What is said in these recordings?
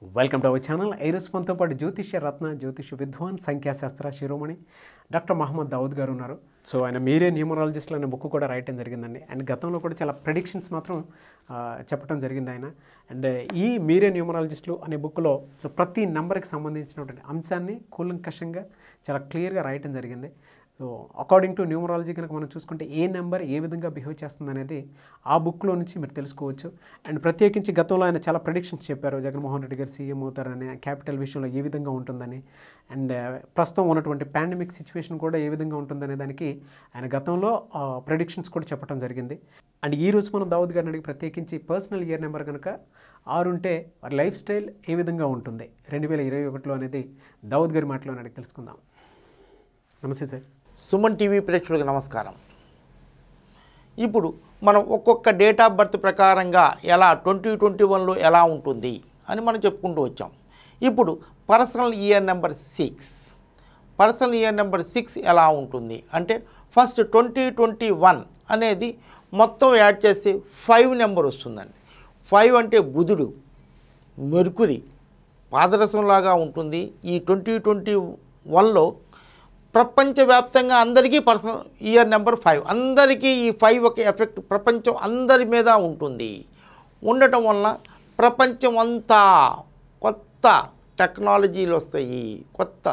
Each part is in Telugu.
వెల్కమ్ టు అవర్ ఛానల్ ఈరోజు మనతో పాటు జ్యోతిష్య రత్న జ్యోతిష విద్వాన్ సంఖ్యాశాస్త్ర శిరోమణి డాక్టర్ మహమ్మద్ దావుద్ గారు ఉన్నారు సో ఆయన మీరే న్యూమరాలజిస్ట్లు అనే బుక్ కూడా రాయటం జరిగిందండి అండ్ గతంలో కూడా చాలా ప్రెడిక్షన్స్ మాత్రం ఆ, చెప్పడం జరిగింది ఆయన అండ్ ఈ మీరే న్యూమరాలజిస్టులు అనే బుక్లో సో ప్రతి నెంబర్కి సంబంధించినటువంటి అంశాన్ని కూలంకషంగా చాలా క్లియర్గా రాయటం జరిగింది సో అకార్డింగ్ టు న్యూమరాలజీ కనుక మనం చూసుకుంటే ఏ నెంబర్ ఏ విధంగా బిహేవ్ చేస్తుంది అనేది ఆ బుక్లో నుంచి మీరు తెలుసుకోవచ్చు అండ్ ప్రత్యేకించి గతంలో ఆయన చాలా ప్రెడిక్షన్స్ చెప్పారు జగన్మోహన్ రెడ్డి గారు సీఎం అవుతారని క్యాపిటల్ విషయంలో ఏ విధంగా ఉంటుందని అండ్ ప్రస్తుతం ఉన్నటువంటి పాండమిక్ సిచ్యువేషన్ కూడా ఏ విధంగా ఉంటుందనే దానికి ఆయన గతంలో ప్రెడిక్షన్స్ కూడా చెప్పడం జరిగింది అండ్ ఈ రోజు మనం దావుద్ గారిని అడిగి ప్రత్యేకించి పర్సనల్ ఇయర్ నెంబర్ కనుక ఆరు ఉంటే వారి లైఫ్ స్టైల్ ఏ విధంగా ఉంటుంది రెండు వేల ఇరవై ఒకటిలో అనేది దావుద్ గారి మాటలో అడిగి తెలుసుకుందాం నమస్తే సార్ సుమన్ టీవీ ప్రేక్షకులకు నమస్కారం ఇప్పుడు మనం ఒక్కొక్క డేట్ ఆఫ్ బర్త్ ప్రకారంగా ఎలా ట్వంటీ ట్వంటీ వన్లో ఎలా ఉంటుంది అని మనం చెప్పుకుంటూ వచ్చాం ఇప్పుడు personal year number six personal year number six ఎలా ఉంటుంది అంటే ఫస్ట్ ట్వంటీ ట్వంటీ వన్ అనేది మొత్తం యాడ్ చేస్తే ఫైవ్ నెంబర్ వస్తుందండి ఫైవ్ అంటే బుధుడు మెర్కురి పాదరసంలాగా ఉంటుంది ఈ ట్వంటీ ట్వంటీ వన్లో ప్రపంచవ్యాప్తంగా అందరికీ పర్సనల్ ఇయర్ నెంబర్ ఫైవ్ అందరికీ ఈ ఫైవ్ ఒక ఎఫెక్ట్ ప్రపంచం అందరి మీద ఉంటుంది ఉండటం వలన ప్రపంచం అంతా కొత్త టెక్నాలజీలు వస్తాయి కొత్త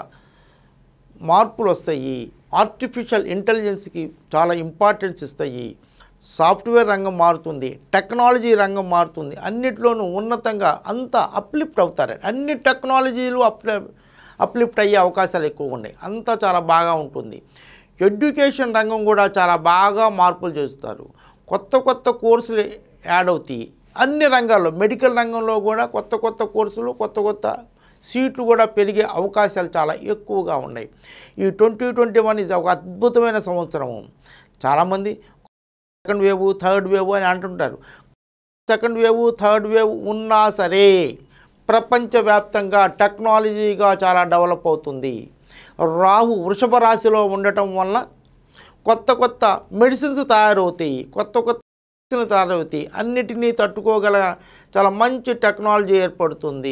మార్పులు వస్తాయి ఆర్టిఫిషియల్ ఇంటెలిజెన్స్కి చాలా ఇంపార్టెన్స్ ఇస్తాయి సాఫ్ట్వేర్ రంగం మారుతుంది టెక్నాలజీ రంగం మారుతుంది అన్నిట్లోనూ ఉన్నతంగా అంతా అప్లిఫ్ట్ అవుతారు అన్ని టెక్నాలజీలు అప్లి అప్లిఫ్ట్ అయ్యే అవకాశాలు ఎక్కువ ఉన్నాయి అంతా చాలా బాగా ఉంటుంది ఎడ్యుకేషన్ రంగం కూడా చాలా బాగా మార్పులు చేస్తారు కొత్త కొత్త కోర్సులు యాడ్ అవుతాయి అన్ని రంగాల్లో మెడికల్ రంగంలో కూడా కొత్త కొత్త కోర్సులు కొత్త కొత్త సీట్లు కూడా పెరిగే అవకాశాలు చాలా ఎక్కువగా ఉన్నాయి ఈ ట్వంటీ ట్వంటీ వన్ ఇస్ ఒక అద్భుతమైన సంవత్సరము చాలామంది సెకండ్ వేవ్ థర్డ్ వేవ్ అని అంటుంటారు సెకండ్ వేవ్ థర్డ్ వేవ్ ఉన్నా సరే ప్రపంచవ్యాప్తంగా టెక్నాలజీగా చాలా డెవలప్ అవుతుంది రాహు వృషభ రాశిలో ఉండటం వల్ల కొత్త కొత్త మెడిసిన్స్ తయారవుతాయి కొత్త కొత్త మెడిసిన్స్ తయారవుతాయి అన్నిటినీ తట్టుకోగల చాలా మంచి టెక్నాలజీ ఏర్పడుతుంది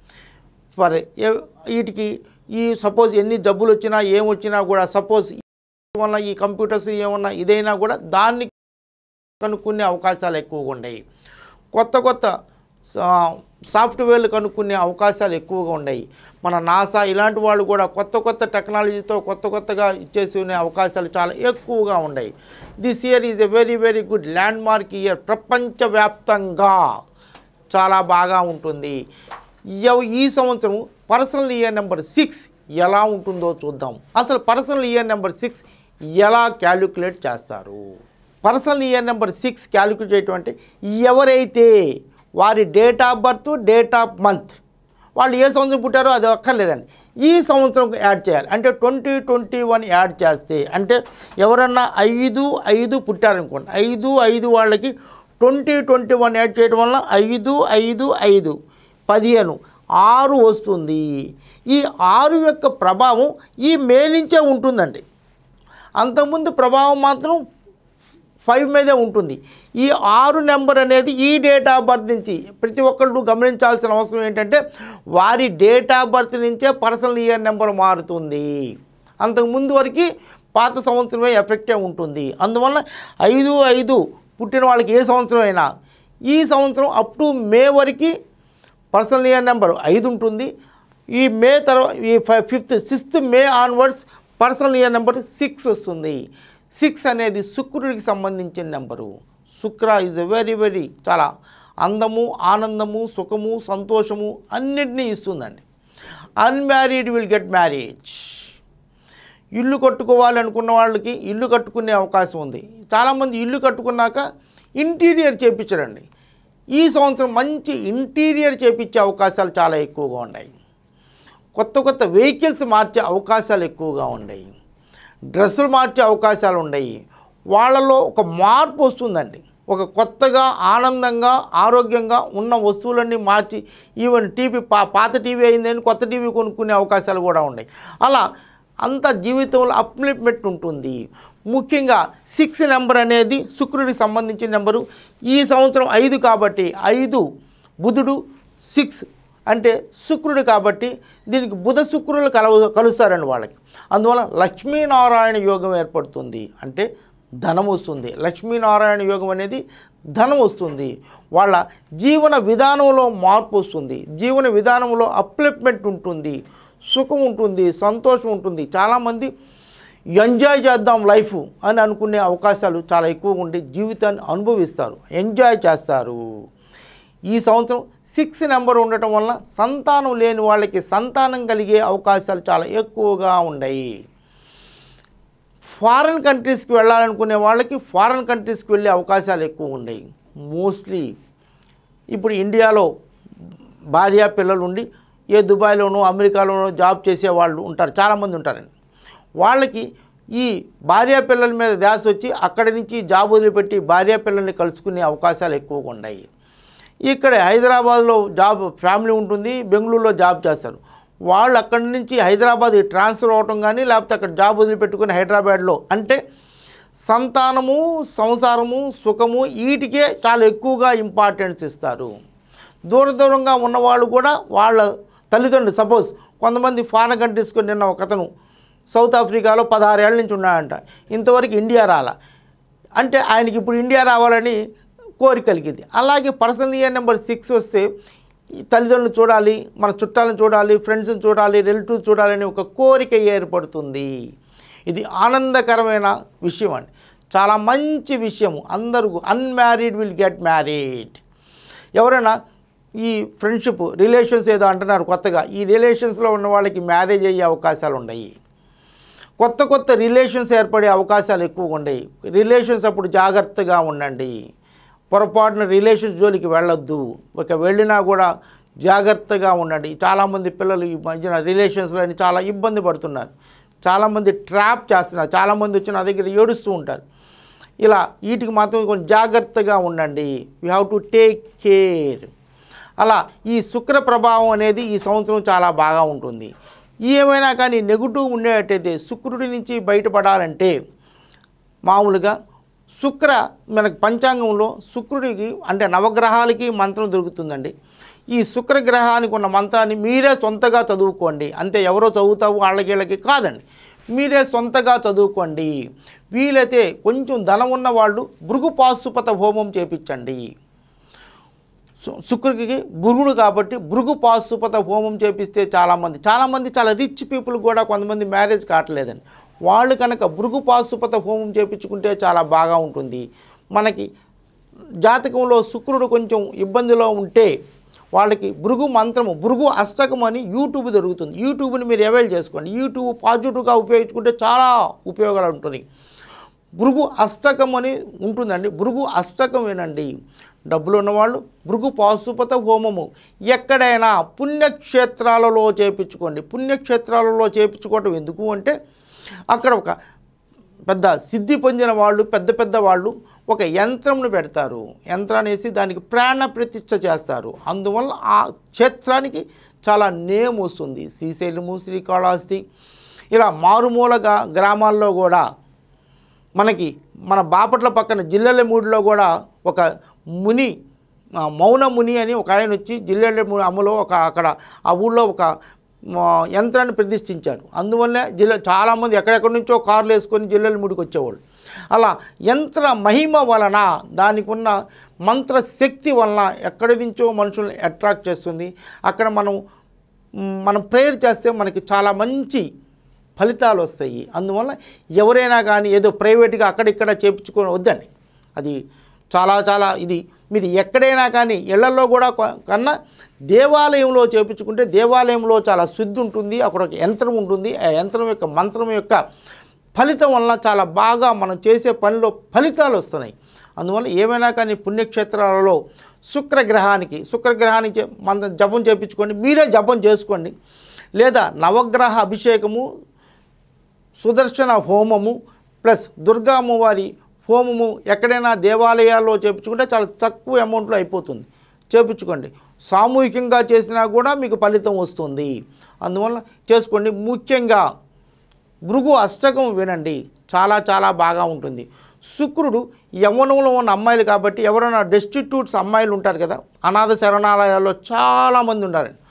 మరి ఏ- వీటికి ఈ సపోజ్ ఎన్ని జబ్బులు వచ్చినా ఏమొచ్చినా కూడా సపోజ్ వల్ల ఈ కంప్యూటర్స్ ఏమన్నా ఇదైనా కూడా దాన్ని కనుక్కునే అవకాశాలు ఎక్కువగా ఉన్నాయి కొత్త కొత్త సా- సాఫ్ట్వేర్లు కనుక్కునే అవకాశాలు ఎక్కువగా ఉన్నాయి మన నాసా ఇలాంటి వాళ్ళు కూడా కొత్త కొత్త టెక్నాలజీతో కొత్త కొత్తగా ఇచ్చేసుకునే అవకాశాలు చాలా ఎక్కువగా ఉన్నాయి this year is a very very good landmark year ప్రపంచవ్యాప్తంగా చాలా బాగా ఉంటుంది ఎవ- ఈ సంవత్సరం పర్సనల్ ఇయర్ నెంబర్ సిక్స్ ఎలా ఉంటుందో చూద్దాం అసలు పర్సనల్ ఇయర్ నెంబర్ సిక్స్ ఎలా క్యాలిక్యులేట్ చేస్తారు personal year number six calculate చేయటం అంటే ఎవరైతే వారి date of birth date of month వాళ్ళు ఏ సంవత్సరం పుట్టారో అది అక్కర్లేదండి ఈ సంవత్సరం యాడ్ చేయాలి అంటే ట్వంటీ ట్వంటీ వన్ యాడ్ చేస్తే అంటే ఎవరన్నా ఐదు ఐదు పుట్టారనుకోండి ఐదు ఐదు వాళ్ళకి ట్వంటీ ట్వంటీ వన్ యాడ్ చేయడం వల్ల ఐదు ఐదు ఐదు పదిహేను ఆరు వస్తుంది ఈ ఆరు యొక్క ప్రభావం ఈ మే నుంచే ఉంటుందండి అంతకుముందు ప్రభావం మాత్రం ఫైవ్ మీదే ఉంటుంది ఈ ఆరు నెంబర్ అనేది ఈ డేట్ ఆఫ్ బర్త్ నుంచి ప్రతి ఒక్కళ్ళు గమనించాల్సిన అవసరం ఏంటంటే వారి డేట్ ఆఫ్ బర్త్ నుంచే పర్సనల్ ఇయర్ నెంబర్ మారుతుంది అంతకు ముందు వరకు పాత సంవత్సరమే ఎఫెక్టే ఉంటుంది అందువల్ల ఐదు ఐదు పుట్టిన వాళ్ళకి ఏ సంవత్సరం అయినా ఈ సంవత్సరం అప్ టు మే వరకు పర్సనల్ ఇయర్ నెంబర్ ఐదు ఉంటుంది ఈ మే తర్వాత ఈ fifth sixth May onwards personal year number six వస్తుంది సిక్స్ అనేది శుక్రుడికి సంబంధించిన నెంబరు శుక్ర ఈజ్ ఎ వెరీ వెరీ చాలా అందము ఆనందము సుఖము సంతోషము అన్నిటినీ ఇస్తుందండి అన్మ్యారీడ్ విల్ గెట్ మ్యారేజ్ ఇల్లు కట్టుకోవాలి అనుకున్న వాళ్ళకి ఇల్లు కట్టుకునే అవకాశం ఉంది చాలామంది ఇల్లు కట్టుకున్నాక ఇంటీరియర్ చేపించరండి ఈ సంవత్సరం మంచి ఇంటీరియర్ చేపించే అవకాశాలు చాలా ఎక్కువగా ఉన్నాయి కొత్త కొత్త వెహికల్స్ మార్చే అవకాశాలు ఎక్కువగా ఉన్నాయి డ్రెస్సులు మార్చే అవకాశాలు ఉన్నాయి వాళ్ళలో ఒక మార్పు వస్తుందండి ఒక కొత్తగా ఆనందంగా ఆరోగ్యంగా ఉన్న వస్తువులన్నీ మార్చి ఈవెన్ టీవీ పా పాత టీవీ అయిందని కొత్త టీవీ కొనుక్కునే అవకాశాలు కూడా ఉన్నాయి అలా అంత జీవితంలో అప్లిప్మెంట్ ఉంటుంది ముఖ్యంగా సిక్స్ నెంబర్ అనేది శుక్రుడికి సంబంధించిన నెంబరు ఈ సంవత్సరం ఐదు కాబట్టి ఐదు బుధుడు సిక్స్ అంటే శుక్రుడు కాబట్టి దీనికి బుధ శుక్రులు కలవ కలుస్తారండి వాళ్ళకి అందువల్ల లక్ష్మీనారాయణ యోగం ఏర్పడుతుంది అంటే ధనం వస్తుంది లక్ష్మీనారాయణ యోగం అనేది ధనం వస్తుంది వాళ్ళ జీవన విధానంలో మార్పు వస్తుంది జీవన విధానంలో అప్లిప్మెంట్ ఉంటుంది సుఖం ఉంటుంది సంతోషం ఉంటుంది చాలామంది ఎంజాయ్ చేద్దాం లైఫ్ అని అనుకునే అవకాశాలు చాలా ఎక్కువగా ఉండి జీవితాన్ని అనుభవిస్తారు ఎంజాయ్ చేస్తారు ఈ సంవత్సరం సిక్స్ నెంబర్ ఉండటం వలన సంతానం లేని వాళ్ళకి సంతానం కలిగే అవకాశాలు చాలా ఎక్కువగా ఉన్నాయి ఫారెన్ కంట్రీస్కి వెళ్ళాలనుకునే వాళ్ళకి ఫారెన్ కంట్రీస్కి వెళ్ళే అవకాశాలు ఎక్కువ ఉన్నాయి మోస్ట్లీ ఇప్పుడు ఇండియాలో భార్య పిల్లలు ఉండి ఏ దుబాయ్లోనో అమెరికాలోనో జాబ్ చేసే వాళ్ళు ఉంటారు చాలామంది ఉంటారండి వాళ్ళకి ఈ భార్య పిల్లల మీద ధ్యాస వచ్చి అక్కడి నుంచి జాబ్ వదిలిపెట్టి భార్య పిల్లల్ని కలుసుకునే అవకాశాలు ఎక్కువగా ఉన్నాయి ఇక్కడ హైదరాబాద్లో జాబ్ ఫ్యామిలీ ఉంటుంది బెంగళూరులో జాబ్ చేస్తారు వాళ్ళు అక్కడి నుంచి హైదరాబాద్ ట్రాన్స్ఫర్ అవటం కానీ లేకపోతే అక్కడ జాబ్ వదిలిపెట్టుకుని హైదరాబాద్లో అంటే సంతానము సంసారము సుఖము వీటికే చాలా ఎక్కువగా ఇంపార్టెన్స్ ఇస్తారు దూర దూరంగా ఉన్నవాళ్ళు కూడా వాళ్ళ తల్లిదండ్రులు సపోజ్ కొంతమంది ఫారెన్ కంట్రీస్కి నిన్న ఒక అతను సౌత్ ఆఫ్రికాలో పదహారేళ్ళ నుంచి ఉన్నాడంట ఇంతవరకు ఇండియా రాల అంటే ఆయనకి ఇప్పుడు ఇండియా రావాలని కోరిక కలిగింది అలాగే పర్సనల్ ఇయర్ నెంబర్ సిక్స్ వస్తే ఈ తల్లిదండ్రులు చూడాలి మన చుట్టాలను చూడాలి ఫ్రెండ్స్ని చూడాలి రిలేటివ్స్ చూడాలని ఒక కోరిక ఏర్పడుతుంది ఇది ఆనందకరమైన విషయం అండి చాలా మంచి విషయము అందరూ అన్మ్యారీడ్ విల్ గెట్ మ్యారీడ్ ఎవరైనా ఈ ఫ్రెండ్షిప్ రిలేషన్స్ ఏదో అంటున్నారు కొత్తగా ఈ రిలేషన్స్లో ఉన్న వాళ్ళకి మ్యారేజ్ అయ్యే అవకాశాలు ఉన్నాయి కొత్త కొత్త రిలేషన్స్ ఏర్పడే అవకాశాలు ఎక్కువగా ఉన్నాయి రిలేషన్స్ అప్పుడు జాగ్రత్తగా ఉండండి పొరపాటున రిలేషన్స్ జోలికి వెళ్ళొద్దు ఒక వెళ్ళినా కూడా జాగ్రత్తగా ఉండండి చాలామంది పిల్లలు ఈ మధ్యన రిలేషన్స్లో చాలా ఇబ్బంది పడుతున్నారు చాలామంది ట్రాప్ చేస్తున్నారు చాలామంది వచ్చి నా దగ్గర ఏడుస్తూ ఉంటారు ఇలా వీటికి మాత్రం కొంచెం జాగ్రత్తగా ఉండండి you have to take care అలా ఈ శుక్ర ప్రభావం అనేది ఈ సంవత్సరం చాలా బాగా ఉంటుంది ఏమైనా కానీ నెగిటివ్ ఉండేటైతే శుక్రుడి నుంచి బయటపడాలంటే మామూలుగా శుక్ర మనకు పంచాంగంలో శుక్రుడికి అంటే నవగ్రహాలకి మంత్రం దొరుకుతుందండి ఈ శుక్ర గ్రహానికి ఉన్న మంత్రాన్ని మీరే సొంతగా చదువుకోండి అంతే ఎవరో చదువుతావు వాళ్ళకి వీళ్ళకి కాదండి మీరే సొంతగా చదువుకోండి వీలైతే కొంచెం ధనం ఉన్న వాళ్ళు భృగు పాశుపత హోమం చేపించండి సు- శుక్రుడికి భృగుడు కాబట్టి భృగు పాశుపత హోమం చేపిస్తే చాలామంది చాలామంది చాలా రిచ్ పీపుల్ కూడా కొంతమంది మ్యారేజ్ కావట్లేదండి వాళ్ళు కనుక భృగు పాశుపత హోమం చేపించుకుంటే చాలా బాగా ఉంటుంది మనకి జాతకంలో శుక్రుడు కొంచెం ఇబ్బందిలో ఉంటే వాళ్ళకి భృగు మంత్రము భృగు అష్టకం అని యూట్యూబ్ దొరుకుతుంది యూట్యూబ్ని మీరు అవైల్ చేసుకోండి యూట్యూబ్ పాజిటివ్గా ఉపయోగించుకుంటే చాలా ఉపయోగాలు ఉంటుంది భృగు అష్టకం అని ఉంటుందండి భృగు అష్టకం వినండి డబ్బులు ఉన్నవాళ్ళు భృగు పాశుపత హోమము ఎక్కడైనా పుణ్యక్షేత్రాలలో చేపించుకోండి పుణ్యక్షేత్రాలలో చేపించుకోవటం ఎందుకు అంటే అక్కడ ఒక పెద్ద సిద్ధి పొందిన వాళ్ళు పెద్ద పెద్ద వాళ్ళు ఒక యంత్రంను పెడతారు యంత్రాన్ని వేసి దానికి ప్రాణ ప్రతిష్ఠ చేస్తారు అందువల్ల ఆ క్షేత్రానికి చాలా నేమ్ వస్తుంది శ్రీశైలము శ్రీకాళహస్తి ఇలా మారుమూలగా గ్రామాల్లో కూడా మనకి మన బాపట్ల పక్కన జిల్లెలమూడిలో కూడా ఒక ముని ఆ, మౌన ముని అని ఒక ఆయన వచ్చి జిల్లెలమూడి అమ్మలో ఒక అక్కడ ఆ ఊళ్ళో ఒక ఆ, యంత్రాన్ని ప్రతిష్ఠించాడు అందువల్లే జిల్లా చాలామంది ఎక్కడెక్కడి నుంచో కార్లు వేసుకొని జిల్లెలమూడికి వచ్చేవాళ్ళు అలా యంత్ర మహిమ వలన దానికి ఉన్న మంత్ర శక్తి వలన ఎక్కడి నుంచో మనుషుల్ని అట్రాక్ట్ చేస్తుంది అక్కడ మనం మ్, మనం ప్రేయర్ చేస్తే మనకి చాలా మంచి ఫలితాలు వస్తాయి అందువల్ల ఎవరైనా కానీ ఏదో ప్రైవేట్గా అక్కడిక్కడ చేపించుకొని వద్దండి అది చాలా చాలా ఇది మీరు ఎక్కడైనా కానీ ఇళ్లలో కూడా కొ- కన్నా దేవాలయంలో చేపించుకుంటే దేవాలయంలో చాలా శుద్ధి ఉంటుంది అక్కడ ఒక యంత్రం ఉంటుంది ఆ యంత్రం యొక్క మంత్రం యొక్క ఫలితం వలన చాలా బాగా మనం చేసే పనిలో ఫలితాలు వస్తున్నాయి అందువల్ల ఏమైనా కానీ పుణ్యక్షేత్రాలలో శుక్రగ్రహానికి శుక్రగ్రహానికి మన జపం చేయించుకోండి మీరే జపం చేసుకోండి లేదా నవగ్రహ అభిషేకము సుదర్శన హోమము ప్లస్ దుర్గా అమ్మవారి హోమము ఎక్కడైనా దేవాలయాల్లో చేపించుకుంటే చాలా తక్కువ అమౌంట్లో అయిపోతుంది చేపించుకోండి సామూహికంగా చేసినా కూడా మీకు ఫలితం వస్తుంది అందువల్ల చేసుకోండి ముఖ్యంగా భృగు అష్టకం వినండి చాలా చాలా బాగా ఉంటుంది శుక్రుడు యవ్వనంలో ఉన్న అమ్మాయిలు కాబట్టి ఎవరైనా డెస్టిట్యూట్స్ అమ్మాయిలు ఉంటారు కదా అనాథ శరణాలయాల్లో చాలామంది ఉన్నారండి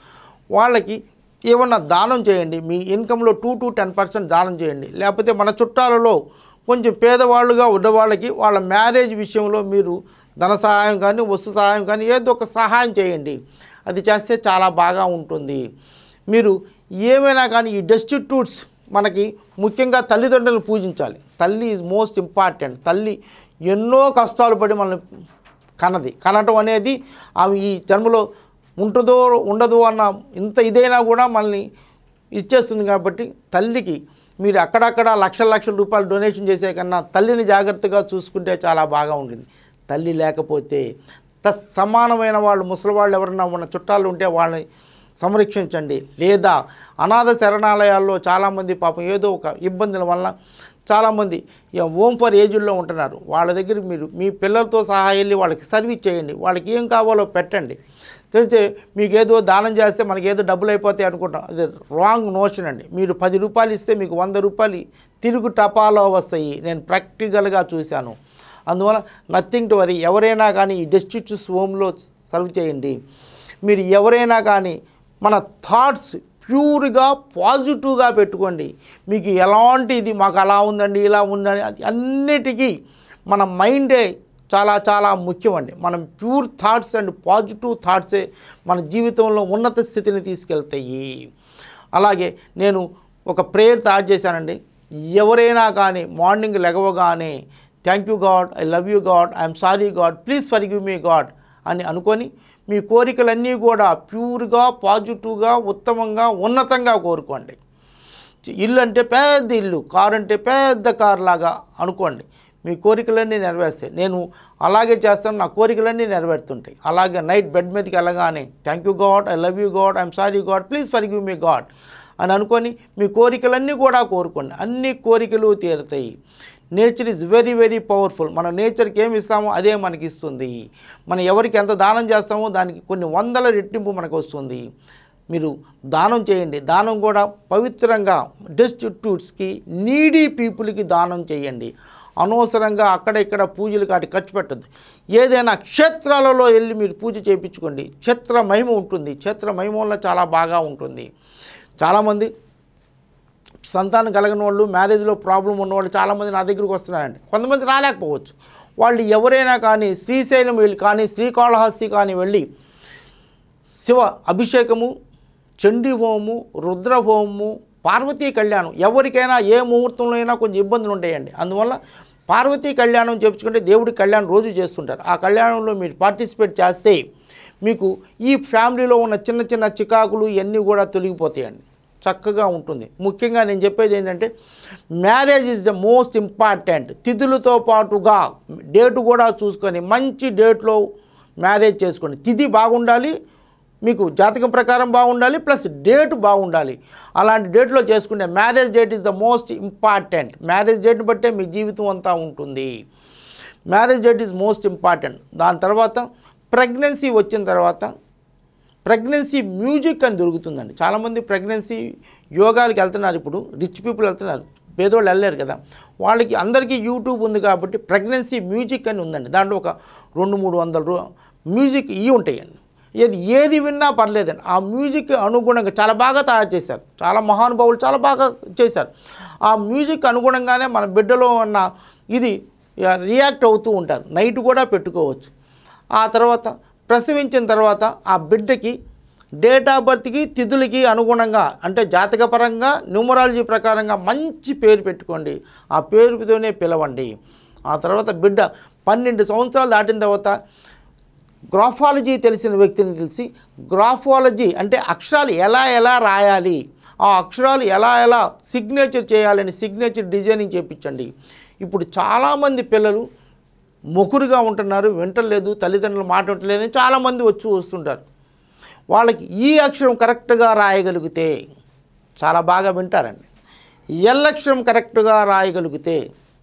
వాళ్ళకి ఏమన్నా దానం చేయండి మీ ఇన్కంలో టూ టు టెన్ పర్సెంట్ దానం చేయండి లేకపోతే మన చుట్టాలలో కొంచెం పేదవాళ్ళుగా ఉన్నవాళ్ళకి వాళ్ళ మ్యారేజ్ విషయంలో మీరు ధన సహాయం కానీ వస్తు సహాయం కానీ ఏదో ఒక సహాయం చేయండి అది చేస్తే చాలా బాగా ఉంటుంది మీరు ఏమైనా కానీ ఈ డెస్టిట్యూట్స్ మనకి ముఖ్యంగా తల్లిదండ్రులను పూజించాలి తల్లి ఈజ్ మోస్ట్ ఇంపార్టెంట్ తల్లి ఎన్నో కష్టాలు పడి మనల్ని కన్నది కనటం అనేది ఆమె ఈ జన్మలో ఉంటుందో ఉండదు అన్న ఇంత ఇదైనా కూడా మనల్ని ఇచ్చేస్తుంది కాబట్టి తల్లికి మీరు అక్కడక్కడ లక్షల లక్షల రూపాయలు డొనేషన్ చేసే కన్నా తల్లిని జాగ్రత్తగా చూసుకుంటే చాలా బాగా ఉంటుంది తల్లి లేకపోతే తస్ సమానమైన వాళ్ళు ముసలి వాళ్ళు ఎవరన్నా ఉన్న చుట్టాలు ఉంటే వాళ్ళని సంరక్షించండి లేదా అనాథ శరణాలయాల్లో చాలామంది పాపం ఏదో ఒక ఇబ్బందుల వల్ల చాలామంది ఓమ్ ఫర్ ఏజ్లో ఉంటున్నారు వాళ్ళ దగ్గర మీరు మీ పిల్లలతో సహా వెళ్ళి వాళ్ళకి సర్వీస్ చేయండి వాళ్ళకి ఏం కావాలో పెట్టండి తెలిస్తే మీకు ఏదో దానం చేస్తే మనకి ఏదో డబ్బులు అయిపోతాయి అనుకుంటాం అది రాంగ్ నోషన్ అండి మీరు పది రూపాయలు ఇస్తే మీకు వంద రూపాయలు తిరుగు టపాలో వస్తాయి నేను ప్రాక్టికల్గా చూశాను అందువల్ల నథింగ్ టు వరీ ఎవరైనా కానీ ఈ డెస్టిట్యూట్స్ హోమ్లో సర్వ్ చేయండి మీరు ఎవరైనా కానీ మన థాట్స్ ప్యూర్గా పాజిటివ్గా పెట్టుకోండి మీకు ఎలాంటి ఇది మాకు అలా ఉందండి ఇలా ఉందండి అది అన్నిటికీ మన మైండే చాలా చాలా ముఖ్యమండి మనం ప్యూర్ థాట్స్ అండ్ పాజిటివ్ థాట్సే మన జీవితంలో ఉన్నత స్థితిని తీసుకెళ్తాయి అలాగే నేను ఒక ప్రేయర్ తయారు చేశానండి ఎవరైనా కానీ మార్నింగ్ లెగవగానే thank you God I love you God I'm sorry God please forgive me God అని అనుకొని మీ కోరికలన్నీ కూడా ప్యూర్గా పాజిటివ్గా ఉత్తమంగా ఉన్నతంగా కోరుకోండి ఇల్లు అంటే పెద్ద ఇల్లు కారు అంటే పెద్ద కారు లాగా అనుకోండి మీ కోరికలన్నీ నెరవేరుస్తాయి నేను అలాగే చేస్తాను నా కోరికలన్నీ నెరవేరుతుంటాయి అలాగే నైట్ బెడ్ మీదకి వెళ్ళగానే thank you God I love you God I'm sorry God please forgive me God అని అనుకొని మీ కోరికలన్నీ కూడా కోరుకోండి అన్ని కోరికలు తీరుతాయి nature is very very powerful మన నేచర్కి ఏమి ఇస్తామో అదే మనకి ఇస్తుంది మనం ఎవరికి ఎంత దానం చేస్తామో దానికి కొన్ని వందల రెట్టింపు మనకు వస్తుంది మీరు దానం చేయండి దానం కూడా పవిత్రంగా డెస్టిట్యూట్స్కి నీడీ పీపుల్కి దానం చేయండి అనవసరంగా అక్కడ ఇక్కడ పూజలు కాటి ఖర్చు పెట్టద్దు ఏదైనా క్షేత్రాలలో వెళ్ళి మీరు పూజ చేయించుకోండి క్షేత్ర మహిమ ఉంటుంది క్షేత్ర మహిమ వల్ల చాలా బాగా ఉంటుంది చాలామంది సంతానం కలిగిన వాళ్ళు మ్యారేజ్లో ప్రాబ్లం ఉన్నవాళ్ళు చాలామంది నా దగ్గరికి వస్తున్నారండి కొంతమంది రాలేకపోవచ్చు వాళ్ళు ఎవరైనా కానీ శ్రీశైలం వెళ్ళి కానీ శ్రీకాళహస్తి కానీ వెళ్ళి శివ అభిషేకము చండీ హోమము రుద్ర హోమము పార్వతీ కళ్యాణం ఎవరికైనా ఏ ముహూర్తంలో అయినా కొంచెం ఇబ్బందులు ఉంటాయండి అందువల్ల పార్వతీ కళ్యాణం చేపించుకుంటే దేవుడి కళ్యాణం రోజు చేస్తుంటారు ఆ కళ్యాణంలో మీరు పార్టిసిపేట్ చేస్తే మీకు ఈ ఫ్యామిలీలో ఉన్న చిన్న చిన్న చికాకులు ఇవన్నీ కూడా తొలగిపోతాయండి చక్కగా ఉంటుంది ముఖ్యంగా నేను చెప్పేది ఏంటంటే marriage is the most important తిథులతో పాటుగా డేటు కూడా చూసుకొని మంచి డేట్లో మ్యారేజ్ చేసుకోండి తిథి బాగుండాలి మీకు జాతకం ప్రకారం బాగుండాలి ప్లస్ డేట్ బాగుండాలి అలాంటి డేట్లో చేసుకుంటే marriage date is the most important marriage డేట్ని బట్టే మీ జీవితం అంతా ఉంటుంది marriage date is most important దాని తర్వాత ప్రెగ్నెన్సీ వచ్చిన తర్వాత ప్రెగ్నెన్సీ మ్యూజిక్ అని దొరుకుతుందండి చాలామంది ప్రెగ్నెన్సీ యోగాలకి వెళ్తున్నారు ఇప్పుడు రిచ్ పీపుల్ వెళ్తున్నారు పేదోళ్ళు వెళ్ళలేరు కదా వాళ్ళకి అందరికీ యూట్యూబ్ ఉంది కాబట్టి ప్రెగ్నెన్సీ మ్యూజిక్ అని ఉందండి దాంట్లో ఒక రెండు మూడు వందల రూ మ్యూజిక్ ఇవి ఉంటాయండి ఏది ఏది విన్నా పర్లేదండి ఆ మ్యూజిక్ అనుగుణంగా చాలా బాగా తయారు చేశారు చాలా మహానుభావులు చాలా బాగా చేశారు ఆ మ్యూజిక్ అనుగుణంగానే మన బిడ్డలో ఉన్న ఇది రియాక్ట్ అవుతూ ఉంటారు నైట్ కూడా పెట్టుకోవచ్చు ఆ తర్వాత ప్రసవించిన తర్వాత ఆ బిడ్డకి డేట్ ఆఫ్ బర్త్కి తిథులకి అనుగుణంగా అంటే జాతకపరంగా న్యూమరాలజీ ప్రకారంగా మంచి పేరు పెట్టుకోండి ఆ పేరుతోనే పిలవండి ఆ తర్వాత బిడ్డ పన్నెండు సంవత్సరాలు దాటిన తర్వాత గ్రాఫాలజీ తెలిసిన వ్యక్తిని తెలిసి గ్రాఫాలజీ అంటే అక్షరాలు ఎలా ఎలా రాయాలి ఆ అక్షరాలు ఎలా ఎలా సిగ్నేచర్ చేయాలని సిగ్నేచర్ డిజైనింగ్ చేయించండి ఇప్పుడు చాలామంది పిల్లలు మొకురుగా ఉంటున్నారు వింటలేదు తల్లిదండ్రుల మాట వింటలేదని చాలామంది వచ్చి వస్తుంటారు వాళ్ళకి ఈ అక్షరం కరెక్ట్గా రాయగలిగితే చాలా బాగా వింటారండి ఎల్ అక్షరం కరెక్ట్గా రాయగలిగితే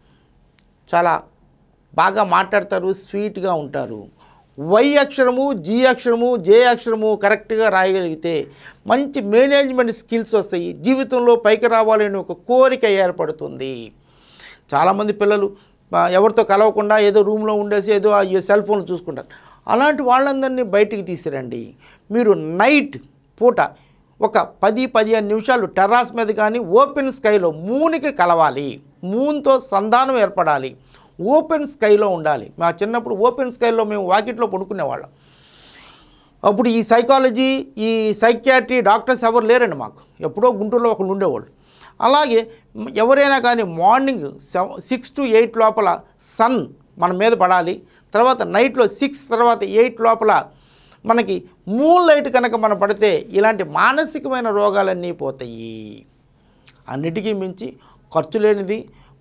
చాలా బాగా మాట్లాడతారు స్వీట్గా ఉంటారు వై అక్షరము జి అక్షరము జే అక్షరము కరెక్ట్గా రాయగలిగితే మంచి మేనేజ్మెంట్ స్కిల్స్ వస్తాయి జీవితంలో పైకి రావాలని ఒక కోరిక ఏర్పడుతుంది చాలామంది పిల్లలు ఆ, ఎవరితో కలవకుండా ఏదో రూమ్లో ఉండేసి ఏదో ఆ సెల్ ఫోన్ చూసుకుంటారు అలాంటి వాళ్ళందరినీ బయటికి తీసిరండి మీరు నైట్ పూట ఒక పది పదిహేను నిమిషాలు టెర్రాస్ మీద కానీ ఓపెన్ స్కైలో మూనికి కలవాలి మూన్తో సంధానం ఏర్పడాలి ఓపెన్ స్కైలో ఉండాలి మా చిన్నప్పుడు ఓపెన్ స్కైలో మేము వాకిట్లో పడుకునేవాళ్ళం అప్పుడు ఈ సైకాలజీ ఈ సైకియాట్రీ డాక్టర్స్ ఎవరు లేరండి మాకు ఎప్పుడో గుంటూరులో ఒకళ్ళు ఉండేవాళ్ళు అలాగే మ్, ఎవరైనా కానీ మార్నింగ్ సెవ సిక్స్ టు ఎయిట్ లోపల సన్ మన మీద పడాలి తర్వాత నైట్లో సిక్స్ తర్వాత ఎయిట్ లోపల మనకి మూన్ లైట్ కనుక మనం పడితే ఇలాంటి మానసికమైన రోగాలన్నీ పోతాయి అన్నిటికీ మించి ఖర్చు లేనిది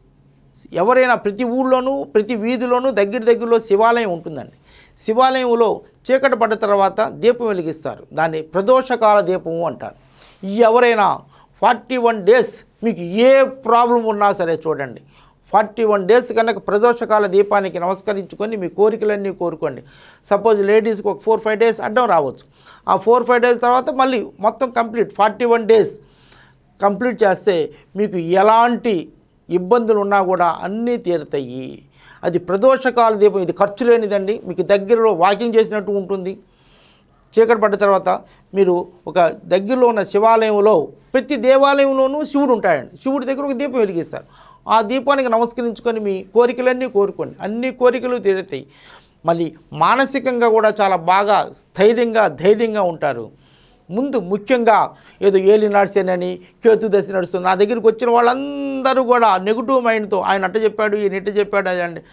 ఎవరైనా ప్రతి ఊళ్ళోనూ ప్రతి వీధిలోనూ దగ్గర దగ్గరలో శివాలయం ఉంటుందండి శివాలయంలో చీకటి పడ్డ తర్వాత దీపం వెలిగిస్తారు దాన్ని ప్రదోషకాల దీపము అంటారు ఎవరైనా ఫార్టీ వన్ డేస్ మీకు ఏ ప్రాబ్లం ఉన్నా సరే చూడండి ఫార్టీ వన్ డేస్ కనుక ప్రదోషకాల దీపానికి నమస్కరించుకొని మీ కోరికలన్నీ కోరుకోండి సపోజ్ లేడీస్కి ఒక ఫోర్ ఫైవ్ డేస్ అడ్డం రావచ్చు ఆ ఫోర్ ఫైవ్ డేస్ తర్వాత మళ్ళీ మొత్తం complete forty one days complete చేస్తే మీకు ఎలాంటి ఇబ్బందులు ఉన్నా కూడా అన్నీ తీరుతాయి అది ప్రదోషకాల దీపం ఇది ఖర్చు లేనిదండి మీకు దగ్గరలో వాకింగ్ చేసినట్టు ఉంటుంది చీకటి పడ్డ తర్వాత మీరు ఒక దగ్గరలో ఉన్న శివాలయంలో ప్రతి దేవాలయంలోనూ శివుడు ఉంటాడండి శివుడి దగ్గర ఒక దీపం వెలిగిస్తారు ఆ దీపానికి నమస్కరించుకొని మీ కోరికలన్నీ కోరుకోండి అన్ని కోరికలు తీరుతాయి మళ్ళీ మానసికంగా కూడా చాలా బాగా స్థైర్యంగా ధైర్యంగా ఉంటారు ముందు ముఖ్యంగా ఏదో ఏలి నడిచానని కేతు దశ నడుస్తుంది నా దగ్గరికి వచ్చిన వాళ్ళందరూ కూడా నెగిటివ్ మైండ్తో ఆయన అట్ట చెప్పాడు ఈయన ఇట్ట చెప్పాడు అది అంటే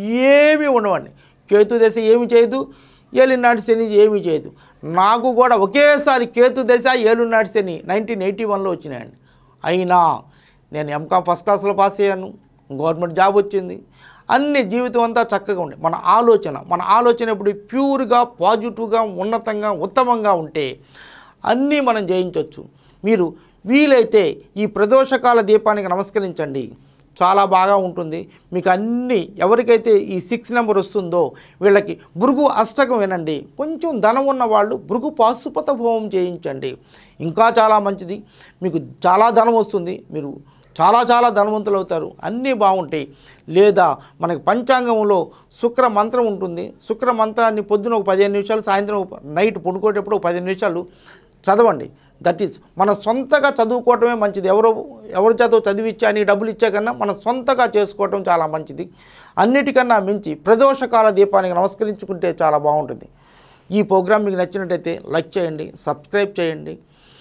ఏమీ ఉండవండి కేతు దశ ఏమి చేయదు ఏలినాటి శని ఏమీ చేయదు నాకు కూడా ఒకేసారి కేతు దశ ఏలునాటి శని నైన్టీన్ ఎయిటీ వన్లో వచ్చినాయండి అయినా నేను ఎంకామ్ ఫస్ట్ క్లాస్లో పాస్ అయ్యాను గవర్నమెంట్ జాబ్ వచ్చింది అన్ని జీవితం అంతా చక్కగా ఉండే మన ఆలోచన మన ఆలోచన ఇప్పుడు ప్యూర్గా పాజిటివ్గా ఉన్నతంగా ఉత్తమంగా ఉంటే అన్నీ మనం జయించవచ్చు మీరు వీలైతే ఈ ప్రదోషకాల దీపానికి నమస్కరించండి చాలా బాగా ఉంటుంది మీకు అన్ని ఎవరికైతే ఈ సిక్స్ నెంబర్ వస్తుందో వీళ్ళకి భృగు అష్టకం వినండి కొంచెం ధనం ఉన్న వాళ్ళు భృగు పాశుపత హోమం చేయించండి ఇంకా చాలా మంచిది మీకు చాలా ధనం వస్తుంది మీరు చాలా చాలా ధనవంతులు అవుతారు అన్నీ బాగుంటాయి లేదా మనకి పంచాంగంలో శుక్ర మంత్రం ఉంటుంది శుక్ర మంత్రాన్ని పొద్దున ఒక పదిహేను నిమిషాలు సాయంత్రం ఒక నైట్ పడుకోటప్పుడు ఒక పదిహేను నిమిషాలు చదవండి దట్ ఈస్ మనం సొంతగా చదువుకోవటమే మంచిది ఎవరో ఎవరి చేత చదివిచ్చా అని డబ్బులు ఇచ్చా కన్నా మనం సొంతగా చేసుకోవటం చాలా మంచిది అన్నిటికన్నా మించి ప్రదోషకాల దీపానికి నమస్కరించుకుంటే చాలా బాగుంటుంది ఈ ప్రోగ్రామ్ మీకు నచ్చినట్టయితే లైక్ చేయండి సబ్స్క్రైబ్ చేయండి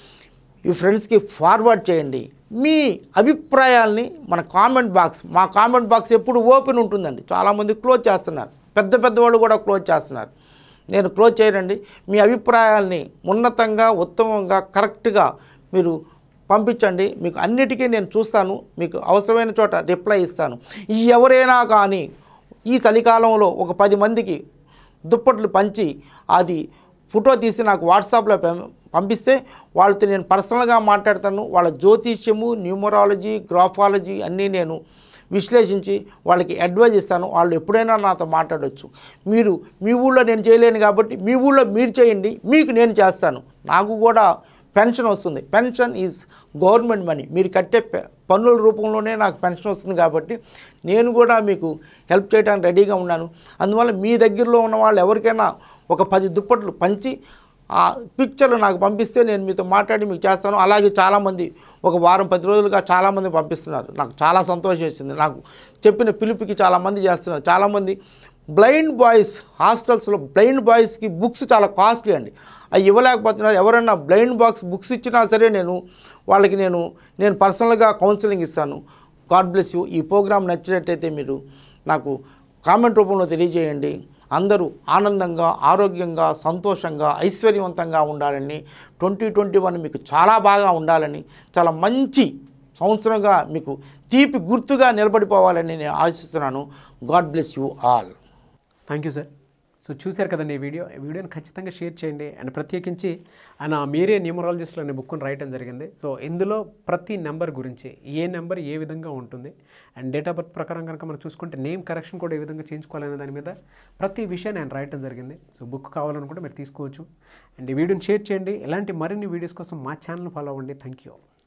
ఈ ఫ్రెండ్స్కి ఫార్వర్డ్ చేయండి మీ అభిప్రాయాల్ని మన కామెంట్ బాక్స్ మా కామెంట్ బాక్స్ ఎప్పుడు ఓపెన్ ఉంటుందండి చాలామంది క్లోజ్ చేస్తున్నారు పెద్ద పెద్ద వాళ్ళు కూడా క్లోజ్ చేస్తున్నారు నేను క్లోజ్ చేయనండి మీ అభిప్రాయాల్ని ఉన్నతంగా ఉత్తమంగా కరెక్ట్గా మీరు పంపించండి మీకు అన్నిటికీ నేను చూస్తాను మీకు అవసరమైన చోట రిప్లై ఇస్తాను ఈ ఎవరైనా కానీ ఈ చలికాలంలో ఒక పది మందికి దుప్పట్లు పంచి అది ఫోటో తీసి నాకు వాట్సాప్లో పం- పంపిస్తే వాళ్ళతో నేను పర్సనల్గా మాట్లాడతాను వాళ్ళ జ్యోతిష్యము న్యూమరాలజీ గ్రాఫాలజీ అన్నీ నేను విశ్లేషించి వాళ్ళకి అడ్వైజ్ ఇస్తాను వాళ్ళు ఎప్పుడైనా నాతో మాట్లాడవచ్చు మీరు మీ ఊళ్ళో నేను చేయలేను కాబట్టి మీ ఊళ్ళో మీరు చేయండి మీకు నేను చేస్తాను నాకు కూడా పెన్షన్ వస్తుంది పెన్షన్ ఈజ్ గవర్నమెంట్ మనీ మీరు కట్టే పె- పన్నుల రూపంలోనే నాకు పెన్షన్ వస్తుంది కాబట్టి నేను కూడా మీకు హెల్ప్ చేయడానికి రెడీగా ఉన్నాను అందువల్ల మీ దగ్గరలో ఉన్న వాళ్ళు ఎవరికైనా ఒక పది దుప్పట్లు పంచి ఆ పిక్చర్లు నాకు పంపిస్తే నేను మీతో మాట్లాడి మీకు చేస్తాను అలాగే చాలామంది ఒక వారం పది రోజులుగా చాలామంది పంపిస్తున్నారు నాకు చాలా సంతోషం వేసింది నాకు చెప్పిన పిలుపుకి చాలామంది చేస్తున్నారు చాలామంది బ్లైండ్ బాయ్స్ హాస్టల్స్లో బ్లైండ్ బాయ్స్కి బుక్స్ చాలా కాస్ట్లీ అండి అవి ఇవ్వలేకపోతున్నారు ఎవరైనా బ్లైండ్ బాక్స్ బుక్స్ ఇచ్చినా సరే నేను వాళ్ళకి నేను నేను పర్సనల్గా కౌన్సిలింగ్ ఇస్తాను గాడ్ బ్లెస్ యూ ఈ ప్రోగ్రామ్ నచ్చినట్టయితే మీరు నాకు కామెంట్ రూపంలో తెలియజేయండి అందరూ ఆనందంగా ఆరోగ్యంగా సంతోషంగా ఐశ్వర్యవంతంగా ఉండాలని ట్వంటీ ట్వంటీ వన్ మీకు చాలా బాగా ఉండాలని చాలా మంచి సంవత్సరంగా మీకు తీపి గుర్తుగా నిలబడిపోవాలని నేను ఆశిస్తున్నాను God bless you all thank you sir so చూశారు కదండి ఈ వీడియో ఈ వీడియోని ఖచ్చితంగా షేర్ చేయండి అండ్ ప్రత్యేకించి ఆయన మీరే న్యూమరాలజిస్ట్లో అనే బుక్ని రాయటం జరిగింది సో ఇందులో ప్రతి నెంబర్ గురించి ఏ నెంబర్ ఏ విధంగా ఉంటుంది అండ్ డేట్ ఆఫ్ బర్త్ ప్రకారం కనుక మనం చూసుకుంటే నేమ్ కరెక్షన్ కూడా ఏ విధంగా చేయించుకోవాలనే దాని మీద ప్రతి విషయాన్ని ఆయన రాయటం జరిగింది సో బుక్ కావాలనుకుంటే మీరు తీసుకోవచ్చు అండ్ ఈ వీడియోని షేర్ చేయండి ఇలాంటి మరిన్ని వీడియోస్ కోసం మా ఛానల్ ఫాలో అవ్వండి థ్యాంక్ యూ